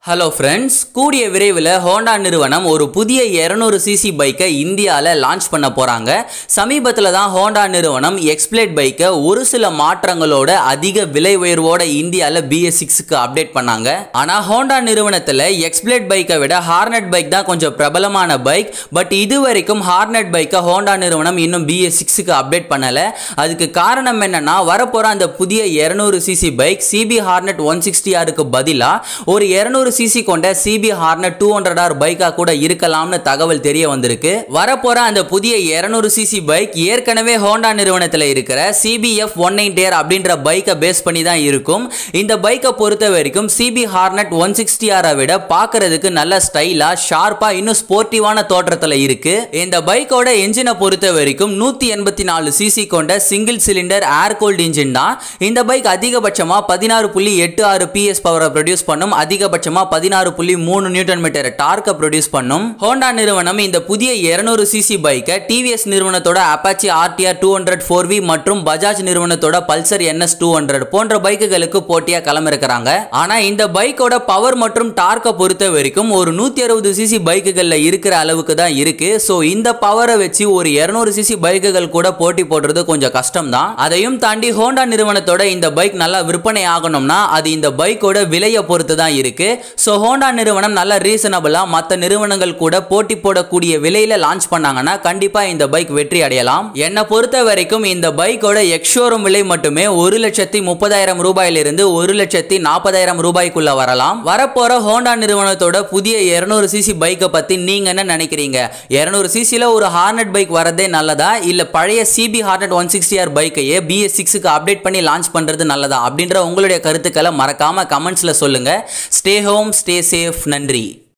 hello friends கூடிய விரைவில் Honda நிறுவனம் ஒரு புதிய 200 சிசி பைக்கை இந்தியாவில் லான்ச் பண்ண போகிறாங்க சமீபத்தில் தான் ஹோண்டா நிறுவனம் எக்ஸ்பிளேட் பைக்கை ஒரு சில மாற்றங்களோட அதிக விலை உயர்வோட இந்தியாவில் பிஎஸ் சிக்ஸுக்கு அப்டேட் பண்ணாங்க ஆனால் ஹோண்டா நிறுவனத்தில் எக்ஸ்பிளேட் பைக்கை விட ஹார்னட் பைக் தான் கொஞ்சம் பிரபலமான பைக் பட் இது வரைக்கும் ஹார்னட் பைக்கை ஹோண்டா நிறுவனம் இன்னும் பிஎஸ் சிக்ஸுக்கு அப்டேட் பண்ணலை அதுக்கு காரணம் என்னன்னா வரப்போகிற அந்த புதிய 200 CC bike CB Hornet one sixty ஆருக்கு பதிலாக ஒரு 200 சிசி கொண்ட CB Hornet two hundred R பைக்கா கூட இருக்கலாம்னு தகவல் தெரிய வந்திருக்கு வரப்போற அந்த புதிய 200 சிசி பைக் ஏற்கனவே ஹோண்டா நிறுவனத்தில் இருக்கிற சிபிஎஃப் ஒன் நைன் டேர் அப்படின்ற பைக்கை பேஸ் பண்ணி தான் இருக்கும் இந்த பைக்கை பொறுத்த வரைக்கும் சிபி ஹார்னட் ஒன் சிக்ஸ்டி ஆரை விட பார்க்கறதுக்கு நல்ல ஸ்டைலா ஷார்ப்பா இன்னும் ஸ்போர்ட்டிவான தோற்றத்தில் இருக்கு இந்த பைக்கோட என்ஜினை பொறுத்த வரைக்கும் நூத்தி எண்பத்தி நாலு சிசி கொண்ட single cylinder air cooled engine தான் இந்த பைக் அதிகபட்சமா பதினாறு புள்ளி எட்டு ஆறு பிஎஸ் பவரை ப்ரொடியூஸ் பண்ணும் அதிகபட்சமா பதினாறு புள்ளி மூணு நியூட்டன் மீட்டர் டார்க்கை ப்ரொடியூஸ் பண்ணும் ஹோண்டா நிறுவனம் இந்த புதிய 200 சிசி பைக்கை டிவிஎஸ் நிறுவனத்தோட Apache RTR two hundred four V மற்றும் பஜாஜ் நிறுவனத்தோட பல்சர் என்எஸ் டூ ஹண்ட்ரட் போன்ற பைக்குகளுக்கு போட்டியா களமிறக்கிறாங்க ஆனா இந்த பைக்கோட பவர் மற்றும் டார்க்கை பொறுத்த வரைக்கும் ஒரு நூத்தி அறுபது சிசி பைக்குகள்ல இருக்கிற அளவுக்கு தான் இருக்கு ஸோ இந்த பவரை வச்சு ஒரு 200 சிசி பைக்குகள் கூட போட்டி போடுறது கொஞ்சம் கஷ்டம் தான் அதையும் தாண்டி ஹோண்டா நிறுவனத்தோட இந்த பைக் நல்லா விற்பனை ஆகணும்னா அது இந்த பைக்கோட விலையை பொறுத்து தான் இருக்கு ஸோ ஹோண்டா நிறுவனம் நல்ல ரீசனபிளாக மற்ற நிறுவனங்கள் கூட போட்டி போடக்கூடிய விலையில லான்ச் பண்ணாங்கன்னா கண்டிப்பாக இந்த பைக் வெற்றி அடையலாம் என்னை பொறுத்த வரைக்கும் இந்த பைக்கோட எக்ஷோரூம் விலை மட்டுமே ஒரு லட்சத்தி முப்பதாயிரம் ரூபாயிலிருந்து ஒரு லட்சத்தி நாற்பதாயிரம் ரூபாய்க்குள்ள வரலாம் வரப்போற ஹோண்டா நிறுவனத்தோட புதிய 200 சிசி பைக்கை பத்தி நீங்க என்ன நினைக்கிறீங்க 200 சிசில ஒரு ஹார்னட் பைக் வரதே நல்லதா இல்ல பழைய CB Hornet one sixty R பைக்கையே பிஎஸ் சிக்ஸுக்கு அப்டேட் பண்ணி லான்ச் பண்றது நல்லதா அப்படின்ற உங்களுடைய கருத்துக்களை மறக்காம கமெண்ட்ஸ்ல சொல்லுங்க ஸ்டே ஹோம் ஸ்டே சேஃப் நன்றி